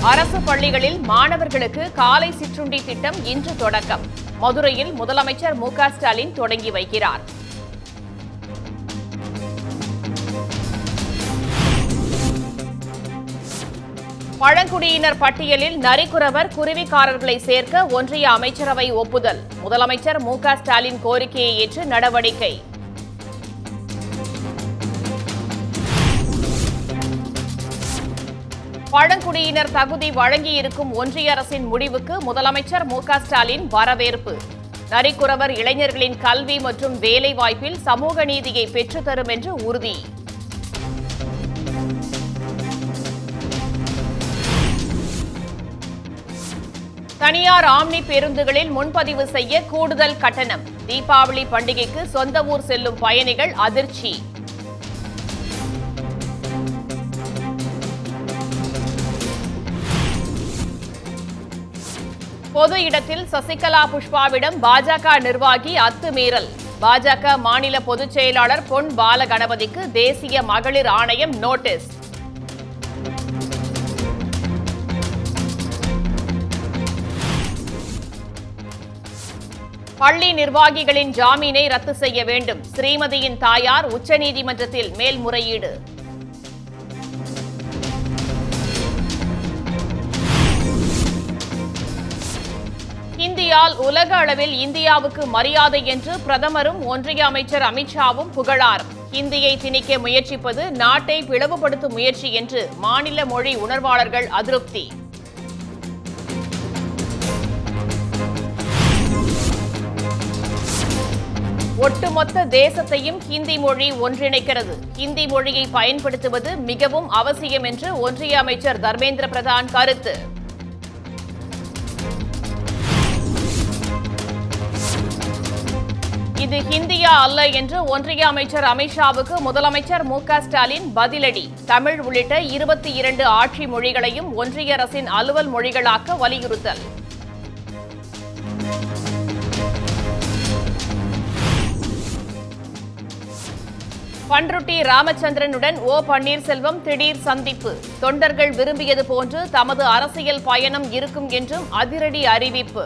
அரசு பள்ளிகளில் மாணவர்களுக்கு காலை சிற்றுண்டி திட்டம் இன்று தொடக்கம் மதுரையில் முதலமைச்சர் மு க ஸ்டாலின் தொடங்கி வைக்கிறார் பழங்குடியினர் பட்டியலில் நரிக்குறவர் குருவிக்காரர்களை சேர்க்க ஒன்றிய அமைச்சரவை ஒப்புதல் முதலமைச்சர் மு க ஸ்டாலின் கோரிக்கையை ஏற்று நடவடிக்கை பழங்குடியினர் தகுதி வழங்கியிருக்கும் ஒன்றிய அரசின் முடிவுக்கு முதலமைச்சர் மு க ஸ்டாலின் வரவேற்பு நரிக்குறவர் இளைஞர்களின் கல்வி மற்றும் வேலைவாய்ப்பில் சமூக நீதியை பெற்றுத்தரும் என்று உறுதி தனியார் ஆம்னி பேருந்துகளில் முன்பதிவு செய்ய கூடுதல் கட்டணம் தீபாவளி பண்டிகைக்கு சொந்த ஊர் செல்லும் பயணிகள் அதிர்ச்சி பொது இடத்தில் சசிகலா புஷ்பாவிடம் பாஜக நிர்வாகி அத்துமீறல் பாஜக மாநில பொதுச் செயலாளர் பொன் பாலகணபதிக்கு தேசிய மகளிர் ஆணையம் நோட்டீஸ் பள்ளி நிர்வாகிகளின் ஜாமீனை ரத்து செய்ய வேண்டும் ஸ்ரீமதியின் தாயார் உச்சநீதிமன்றத்தில் மேல்முறையீடு இந்தியால் உலக அளவில் இந்தியாவுக்கு மரியாதை என்று பிரதமரும் ஒன்றிய அமைச்சர் அமித்ஷாவும் புகழார் ஹிந்தியை திணிக்க முயற்சிப்பது நாட்டை பிளவுபடுத்தும் முயற்சி என்று மாநில மொழி உணர்வாளர்கள் அதிருப்தி ஒட்டுமொத்த தேசத்தையும் ஹிந்தி மொழி ஒன்றிணைக்கிறது ஹிந்தி மொழியை பயன்படுத்துவது மிகவும் அவசியம் என்று ஒன்றிய அமைச்சர் தர்மேந்திர பிரதான் கருத்து இது ஹிந்தியா அல்ல என்று ஒன்றிய அமைச்சர் அமித்ஷாவுக்கு முதலமைச்சர் மு க ஸ்டாலின் பதிலடி தமிழ் உள்ளிட்ட இருபத்தி இரண்டு ஆட்சி மொழிகளையும் ஒன்றிய அரசின் அலுவல் மொழிகளாக்க வலியுறுத்தல் பன்ருட்டி ராமச்சந்திரனுடன் ஓ பன்னீர்செல்வம் திடீர் சந்திப்பு தொண்டர்கள் விரும்பியது போன்று தமது அரசியல் பயணம் இருக்கும் என்றும் அதிரடி அறிவிப்பு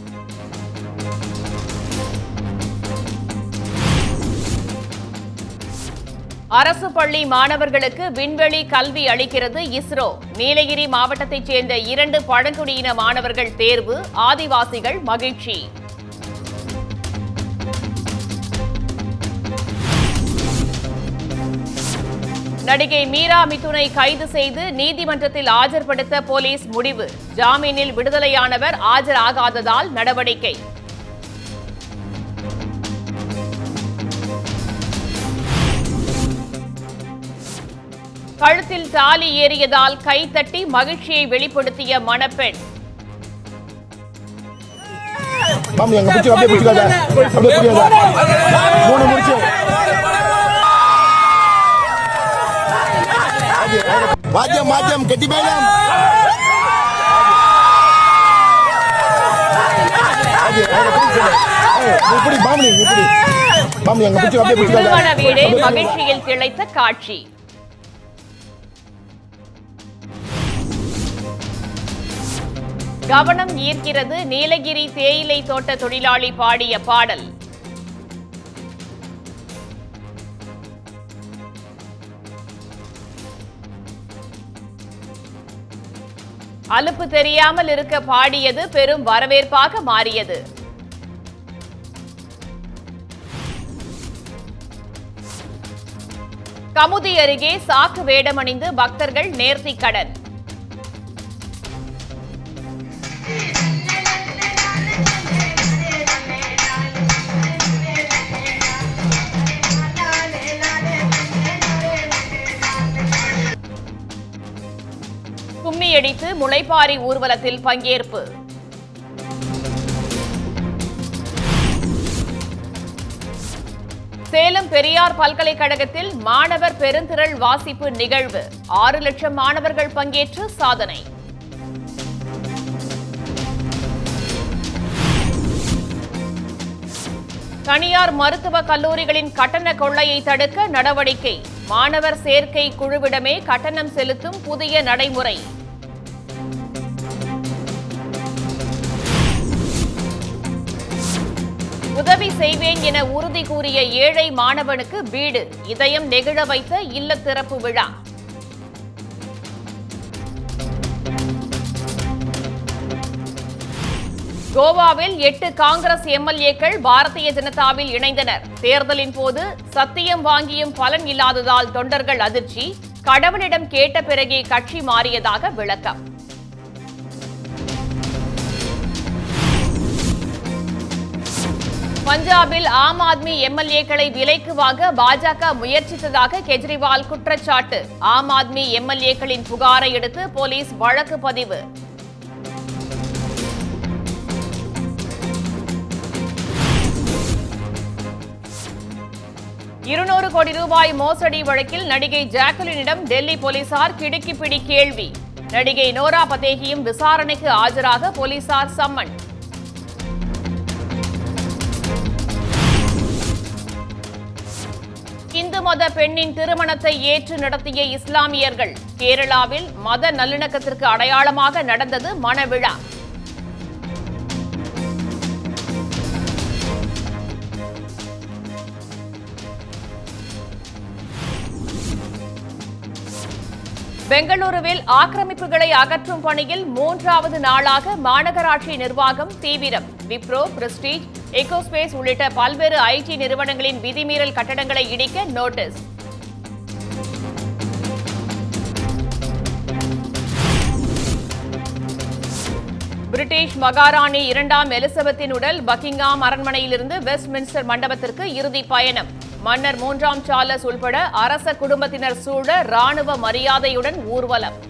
அரசு பள்ளி மாணவர்களுக்கு விண்வெளி கல்வி அளிக்கிறது இஸ்ரோ நீலகிரி மாவட்டத்தைச் சேர்ந்த இரண்டு பழங்குடியின மாணவர்கள் தேர்வு ஆதிவாசிகள் மகிழ்ச்சி நடிகை மீரா மிதுனை கைது செய்து நீதிமன்றத்தில் ஆஜர்படுத்த போலீஸ் முடிவு ஜாமீனில் விடுதலையானவர் ஆஜராகாததால் நடவடிக்கை கழுத்தில் தாலி ஏறியதால் கைத்தட்டி மகிழ்ச்சியை வெளிப்படுத்திய மணப்பெண் மாமி அங்க பிடிச்சி அப்படியே பிடிக்காத அப்படியே பிடிக்காத மூணு முடிச்சு வாத்தியம் வாத்தியம் கெட்டி மேலம் இப்படி மாமி இப்படி மாமி அங்க பிடிச்சி அப்படியே பிடிக்காத திருமண வீடு மகிழ்ச்சியில் திளைத்த காட்சி கவனம் ஈர்க்கிறது நீலகிரி தேயிலை தோட்ட தொழிலாளி பாடிய பாடல் அலுப்பு தெரியாமல் இருக்க பாடியது பெரும் வரவேற்பாக மாறியது கமுதி அருகே சாக்கு வேடமணிந்து பக்தர்கள் நேர்த்திக் கடன் கும்மியடித்து முளைப்பாரி ஊர்வலத்தில் பங்கேற்பு சேலம் பெரியார் பல்கலைக்கழகத்தில் மாணவர் பெருந்திரள் வாசிப்பு நிகழ்வு ஆறு லட்சம் மாணவர்கள் பங்கேற்று சாதனை தனியார் மருத்துவக் கல்லூரிகளின் கட்டண கொள்ளையை தடுக்க நடவடிக்கை மாணவர் சேர்க்கை குழுவிடமே கட்டணம் செலுத்தும் புதிய நடைமுறை உதவி செய்வேன் என உறுதி கூறிய ஏழை மாணவனுக்கு வீடு இதயம் நெகிழ வைத்த இல்ல திறப்பு விழா கோவாவில் எட்டு காங்கிரஸ் எம்எல்ஏக்கள் பாரதிய ஜனதாவில் இணைந்தனர் தேர்தலின் போது சத்தியம் வாங்கியும் பலன் இல்லாததால் தொண்டர்கள் அதிர்ச்சி கடவுளிடம் கேட்ட பிறகே கட்சி மாறியதாக விளக்கம் பஞ்சாபில் ஆம் ஆத்மி எம்எல்ஏக்களை விலைக்கு வாங்க பாஜக முயற்சித்ததாக கெஜ்ரிவால் குற்றச்சாட்டு ஆம் ஆத்மி எம்எல்ஏக்களின் புகாரை அடுத்து போலீஸ் வழக்கு பதிவு இருநூறு கோடி ரூபாய் மோசடி வழக்கில் நடிகை ஜாக்குலினிடம் டெல்லி போலீசார் கிடுக்கிப்பிடி கேள்வி நடிகை நோரா பதேகியும் விசாரணைக்கு ஆஜராக போலீசார் சம்மன் இந்து மத பெண்ணின் திருமணத்தை ஏற்று நடத்திய இஸ்லாமியர்கள் கேரளாவில் மத நல்லிணக்கத்திற்கு அடையாளமாக நடந்தது மணவிழா பெங்களூருவில் ஆக்கிரமிப்புகளை அகற்றும் பணியில் மூன்றாவது நாளாக மாநகராட்சி நிர்வாகம் தீவிரம் விப்ரோ பிரஸ்டீஜ் எக்கோஸ்பேஸ் உள்ளிட்ட பல்வேறு ஐடி நிறுவனங்களின் விதிமீறல் கட்டடங்களை இடிக்க நோட்டீஸ் பிரிட்டிஷ் மகாராணி இரண்டாம் எலிசபெத்தின் உடல் பக்கிங்ஹாம் அரண்மனையிலிருந்து வெஸ்ட்மின்ஸ்டர் மண்டபத்திற்கு இறுதி பயணம் மன்னர் மூன்றாம் சார்லஸ் உள்பட அரச குடும்பத்தினர் சூழ ராணுவ மரியாதையுடன் ஊர்வலம்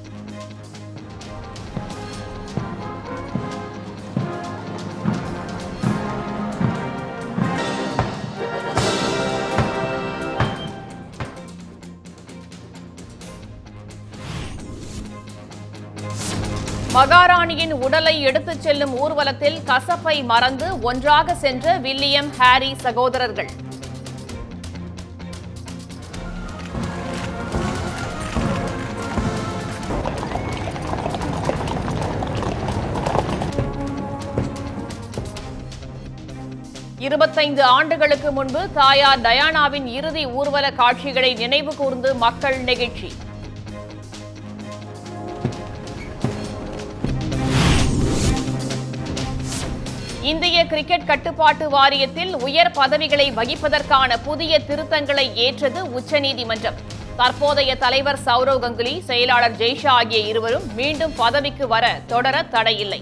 மகாராணியின் உடலை எடுத்துச் செல்லும் ஊர்வலத்தில் கசப்பை மறந்து ஒன்றாக சென்ற வில்லியம் ஹாரி சகோதரர்கள் இருபத்தைந்து ஆண்டுகளுக்கு முன்பு தாயார் டயானாவின் இறுதி ஊர்வல காட்சிகளை நினைவு கூர்ந்து மக்கள் நெகிழ்ச்சி இந்திய கிரிக்கெட் கட்டுப்பாட்டு வாரியத்தில் உயர் பதவிகளை வகிப்பதற்கான புதிய திருத்தங்களை ஏற்றது உச்சநீதிமன்றம் தற்போதைய தலைவர் சௌரவ் கங்குலி செயலாளர் ஜெய்ஷா ஆகிய இருவரும் மீண்டும் பதவிக்கு வர தொடர தடையில்லை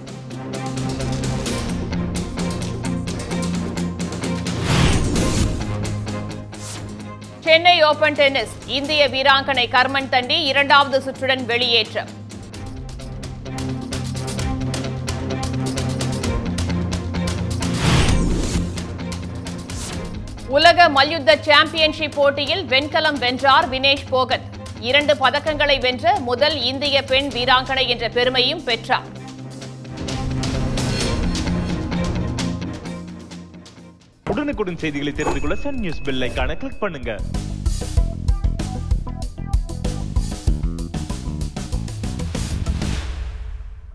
சென்னை ஓபன் டென்னிஸ் இந்திய வீராங்கனை கர்மன் தண்டி இரண்டாவது சுற்றுடன் வெளியேற்றம் உலக மல்யுத்த சாம்பியன்ஷிப் போட்டியில் வெண்கலம் வென்றார் வினேஷ் போகத் இரண்டு பதக்கங்களை வென்ற முதல் இந்திய பெண் வீராங்கனை என்ற பெருமையும் பெற்றார் உடனுக்குடன் செய்திகளை தெரிந்து கொள்ள சன் நியூஸ் பெல் ஐகானை கிளிக் பண்ணுங்க